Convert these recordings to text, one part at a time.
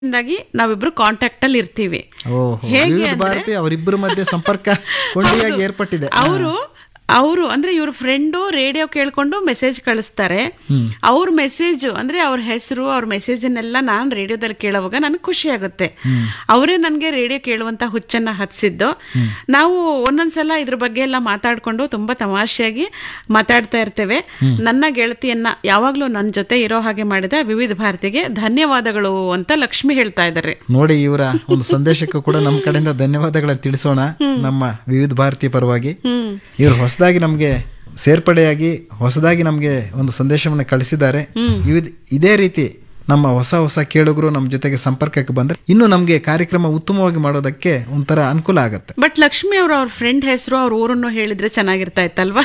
ಇಂದಾಗಿ ನಾವಿಬ್ರು ಕಾಂಟ್ಯಾಕ್ಟ್ ಅಲ್ಲಿ ಇರ್ತೀವಿ ಓಹೋ ಹೇಗೆ ವಿವಿಧ ಅಂದ್ರೆ- ಭಾರತಿ ಅವರಿಬ್ಬರ ಮಧ್ಯೆ ಸಂಪರ್ಕ ಕೊಂಡಿಯಾಗಿ ಏರ್ಪಟ್ಟಿದೆ ಅವರು ಅವರು ಅಂದ್ರೆ ಇವ್ರ ಫ್ರೆಂಡು ರೇಡಿಯೋ ಕೇಳ್ಕೊಂಡು ಮೆಸೇಜ್ ಕಳಿಸ್ತಾರೆ ಅವ್ರ ಮೆಸೇಜ್ ಅಂದ್ರೆ ಅವ್ರ ಹೆಸರು ಅವ್ರ ಮೆಸೇಜನ್ನೆಲ್ಲ ನಾನು ರೇಡಿಯೋದಲ್ಲಿ ಕೇಳೋವಾಗ ನನಗೆ ಖುಷಿ ಆಗುತ್ತೆ ಅವರೇ ನನಗೆ ರೇಡಿಯೋ ಕೇಳುವಂತ ಹುಚ್ಚನ್ನ ಹತ್ಸಿದ್ದು ನಾವು ಒಂದೊಂದ್ಸಲ ಇದ್ರ ಬಗ್ಗೆ ಎಲ್ಲ ಮಾತಾಡ್ಕೊಂಡು ತುಂಬಾ ತಮಾಷೆಯಾಗಿ ಮಾತಾಡ್ತಾ ಇರ್ತೇವೆ ನನ್ನ ಗೆಳತಿಯನ್ನ ಯಾವಾಗ್ಲೂ ನನ್ನ ಜೊತೆ ಇರೋ ಹಾಗೆ ಮಾಡಿದ ವಿವಿಧ ಭಾರತಿಗೆ ಧನ್ಯವಾದಗಳು ಅಂತ ಲಕ್ಷ್ಮಿ ಹೇಳ್ತಾ ಇದ್ದಾರೆ ನೋಡಿ ಇವರ ಒಂದು ಸಂದೇಶಕ್ಕೂ ಕೂಡ ನಮ್ಮ ಕಡೆಯಿಂದ ಧನ್ಯವಾದಗಳನ್ನು ತಿಳಿಸೋಣ ನಮ್ಮ ವಿವಿಧ ಭಾರತಿ ಪರವಾಗಿ ಇವರು ಹೊಸದಾಗಿ ನಮಗೆ ಸೇರ್ಪಡೆಯಾಗಿ ಹೊಸದಾಗಿ ನಮಗೆ ಒಂದು ಸಂದೇಶವನ್ನು ಕಳಿಸಿದ್ದಾರೆ ವಿವಿಧ ಇದೇ ರೀತಿ ನಮ್ಮ ಹೊಸ ಹೊಸ ಕೇಳುಗರು ನಮ್ಮ ಜೊತೆಗೆ ಸಂಪರ್ಕಕ್ಕೆ ಬಂದ್ರೆ ಇನ್ನು ನಮಗೆ ಕಾರ್ಯಕ್ರಮ ಉತ್ತಮವಾಗಿ ಮಾಡೋದಕ್ಕೆ ಒಂಥರ ಅನುಕೂಲ ಆಗತ್ತೆ ಬಟ್ ಲಕ್ಷ್ಮಿ ಅವರು ಅವ್ರ ಫ್ರೆಂಡ್ ಹೆಸರು ಅವ್ರ ಊರನ್ನು ಹೇಳಿದ್ರೆ ಚೆನ್ನಾಗಿರ್ತಾ ಇತ್ತಲ್ವಾ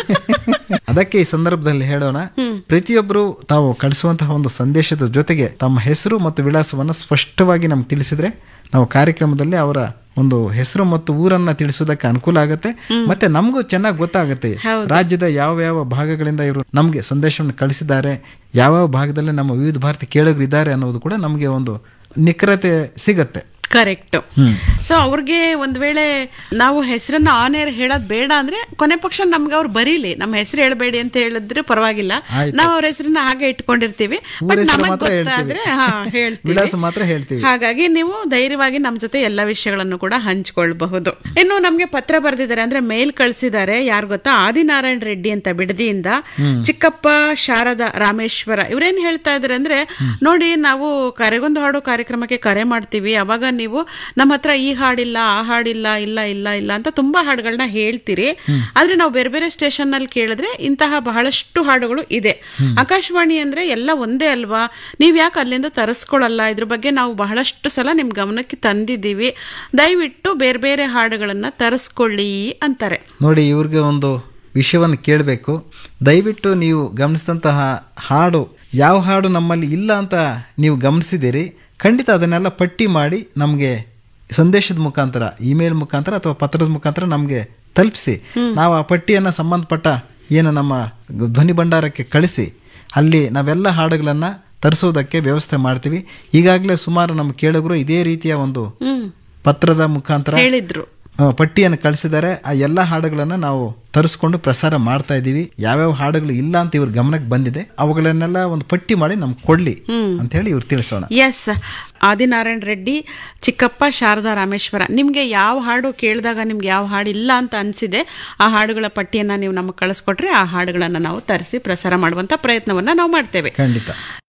ಅದಕ್ಕೆ ಈ ಸಂದರ್ಭದಲ್ಲಿ ಹೇಳೋಣ ಪ್ರತಿಯೊಬ್ಬರು ತಾವು ಕಳಿಸುವಂತಹ ಒಂದು ಸಂದೇಶದ ಜೊತೆಗೆ ತಮ್ಮ ಹೆಸರು ಮತ್ತು ವಿಳಾಸವನ್ನು ಸ್ಪಷ್ಟವಾಗಿ ನಮ್ಗೆ ತಿಳಿಸಿದ್ರೆ ನಾವು ಕಾರ್ಯಕ್ರಮದಲ್ಲಿ ಅವರ ಒಂದು ಹೆಸರು ಮತ್ತು ಊರನ್ನ ತಿಳಿಸೋದಕ್ಕೆ ಅನುಕೂಲ ಆಗುತ್ತೆ ಮತ್ತೆ ನಮಗೂ ಚೆನ್ನಾಗಿ ಗೊತ್ತಾಗುತ್ತೆ ರಾಜ್ಯದ ಯಾವ ಯಾವ ಭಾಗಗಳಿಂದ ಇವರು ನಮಗೆ ಸಂದೇಶವನ್ನು ಕಳಿಸಿದ್ದಾರೆ ಯಾವ ಭಾಗದಲ್ಲಿ ನಮ್ಮ ವಿವಿಧ ಭಾರತಿ ಕೇಳೋರು ಇದ್ದಾರೆ ಅನ್ನೋದು ಕೂಡ ನಮಗೆ ಒಂದು ನಿಖರತೆ ಸಿಗತ್ತೆ ಕರೆಕ್ಟ್ ಸೊ ಅವ್ರಿಗೆ ಒಂದ್ ವೇಳೆ ನಾವು ಹೆಸರನ್ನ ಆನ್ ಏರ್ ಹೇಳೋದ್ ಬೇಡ ಅಂದ್ರೆ ಕೊನೆ ಪಕ್ಷ ನಮ್ಗೆ ಅವ್ರು ಬರೀಲಿ ನಮ್ಮ ಹೆಸರು ಹೇಳ್ಬೇಡಿ ಅಂತ ಹೇಳಿದ್ರೆ ಪರವಾಗಿಲ್ಲ ನಾವು ಅವ್ರ ಹೆಸರನ್ನ ಹಾಗೆ ಇಟ್ಕೊಂಡಿರ್ತೀವಿ ಬಟ್ ಹೆಸರು ನಮಗ್ ಮಾತ್ರ ಗೊತ್ತಾದ್ರೆ ಹಾ ಹೇಳ್ತೀವಿ ವಿಳಾಸ ಮಾತ್ರ ಹೇಳ್ತೀವಿ ಹಾಗಾಗಿ ನೀವು ಧೈರ್ಯವಾಗಿ ನಮ್ಮ ಜೊತೆ ಎಲ್ಲ ವಿಷಯಗಳನ್ನು ಕೂಡ ಹಂಚ್ಕೊಳ್ಬಹುದು ಇನ್ನು ನಮ್ಗೆ ಪತ್ರ ಬರೆದಿದ್ದಾರೆ ಅಂದ್ರೆ ಮೇಲ್ ಕಳಿಸಿದ್ದಾರೆ ಯಾರು ಗೊತ್ತಾ ಆದಿನಾರಾಯಣ ರೆಡ್ಡಿ ಅಂತ ಬಿಡದಿಯಿಂದ ಚಿಕ್ಕಪ್ಪ ಶಾರದಾ ರಾಮೇಶ್ವರ ಇವ್ರೇನ್ ಹೇಳ್ತಾ ಇದಾರೆ ಅಂದ್ರೆ ನೋಡಿ ನಾವು ಕರೆಗೊಂದು ಹಾಡು ಕಾರ್ಯಕ್ರಮಕ್ಕೆ ಕರೆ ಮಾಡ್ತೀವಿ ಅವಾಗ ನೀವು ನಮ್ಮ ಹತ್ರ ಈ ಹಾಡಿಲ್ಲ ಆ ಹಾಡಿಲ್ಲ ಇಲ್ಲ ಇಲ್ಲ ಇಲ್ಲ ಅಂತ ತುಂಬಾ ಹಾಡುಗಳನ್ನ ಹೇಳ್ತೀರಿ ಆದ್ರೆ ನಾವು ಬೇರೆ ಬೇರೆ ಸ್ಟೇಷನ್ ನಲ್ಲಿ ಕೇಳಿದ್ರೆ ಇಂತಹ ಬಹಳಷ್ಟು ಹಾಡುಗಳು ಇದೆ ಆಕಾಶವಾಣಿ ಅಂದ್ರೆ ಎಲ್ಲ ಒಂದೇ ಅಲ್ವಾ ನೀವ್ ಯಾಕೆ ಅಲ್ಲಿಂದ ತರಿಸ್ಕೊಳ್ಳಲ್ಲ ಇದ್ರ ಬಗ್ಗೆ ನಾವು ಬಹಳಷ್ಟು ಸಲ ನಿಮ್ ಗಮನಕ್ಕೆ ತಂದಿದ್ದೀವಿ ದಯವಿಟ್ಟು ಬೇರೆ ಬೇರೆ ಹಾಡುಗಳನ್ನ ತರಿಸ್ಕೊಳ್ಳಿ ಅಂತಾರೆ ನೋಡಿ ಇವ್ರಿಗೆ ಒಂದು ವಿಷಯವನ್ನು ಕೇಳಬೇಕು ದಯವಿಟ್ಟು ನೀವು ಗಮನಿಸಿದಂತಹ ಹಾಡು ಯಾವ ಹಾಡು ನಮ್ಮಲ್ಲಿ ಇಲ್ಲ ಅಂತ ನೀವು ಗಮನಿಸಿದ್ದೀರಿ ಖಂಡಿತ ಅದನ್ನೆಲ್ಲ ಪಟ್ಟಿ ಮಾಡಿ ನಮಗೆ ಸಂದೇಶದ ಮುಖಾಂತರ ಇಮೇಲ್ ಮುಖಾಂತರ ಅಥವಾ ಪತ್ರದ ಮುಖಾಂತರ ನಮಗೆ ತಲುಪಿಸಿ ನಾವು ಆ ಪಟ್ಟಿಯನ್ನು ಸಂಬಂಧಪಟ್ಟ ಏನು ನಮ್ಮ ಧ್ವನಿ ಭಂಡಾರಕ್ಕೆ ಕಳಿಸಿ ಅಲ್ಲಿ ನಾವೆಲ್ಲ ಹಾಡುಗಳನ್ನು ತರಿಸೋದಕ್ಕೆ ವ್ಯವಸ್ಥೆ ಮಾಡ್ತೀವಿ ಈಗಾಗಲೇ ಸುಮಾರು ನಮ್ಮ ಕೇಳುಗರು ಇದೇ ರೀತಿಯ ಒಂದು ಹ್ಮ್ ಪತ್ರದ ಮುಖಾಂತರ ಹೇಳಿದ್ರು ಆ, ಪಟ್ಟಿಯನ್ನು ಕಳಿಸಿದ್ದಾರೆ ಆ ಎಲ್ಲ ಹಾಡುಗಳನ್ನ ನಾವು ತರಿಸ್ಕೊಂಡು ಪ್ರಸಾರ ಮಾಡ್ತಾ ಇದ್ದೀವಿ ಯಾವ್ಯಾವ ಹಾಡುಗಳು ಇಲ್ಲ ಅಂತ ಇವ್ರ ಗಮನಕ್ಕೆ ಬಂದಿದೆ ಅವುಗಳನ್ನೆಲ್ಲ ಒಂದು ಪಟ್ಟಿ ಮಾಡಿ ನಮ್ಗೆ ಕೊಡ್ಲಿ ಅಂತ ಹೇಳಿ ಇವ್ರು ತಿಳಿಸೋಣ ಎಸ್ ಆದಿನಾರಾಯಣ ರೆಡ್ಡಿ ಚಿಕ್ಕಪ್ಪ ಶಾರದಾ ರಾಮೇಶ್ವರ ನಿಮ್ಗೆ ಯಾವ ಹಾಡು ಕೇಳಿದಾಗ ನಿಮ್ಗೆ ಯಾವ ಹಾಡು ಇಲ್ಲ ಅಂತ ಅನ್ಸಿದೆ ಆ ಹಾಡುಗಳ ಪಟ್ಟಿಯನ್ನ ನೀವು ನಮಗೆ ಕಳಿಸ್ಕೊಟ್ರೆ ಆ ಹಾಡುಗಳನ್ನ ನಾವು ತರಿಸಿ ಪ್ರಸಾರ ಮಾಡುವಂತ ಪ್ರಯತ್ನವನ್ನ ನಾವು ಮಾಡ್ತೇವೆ ಖಂಡಿತ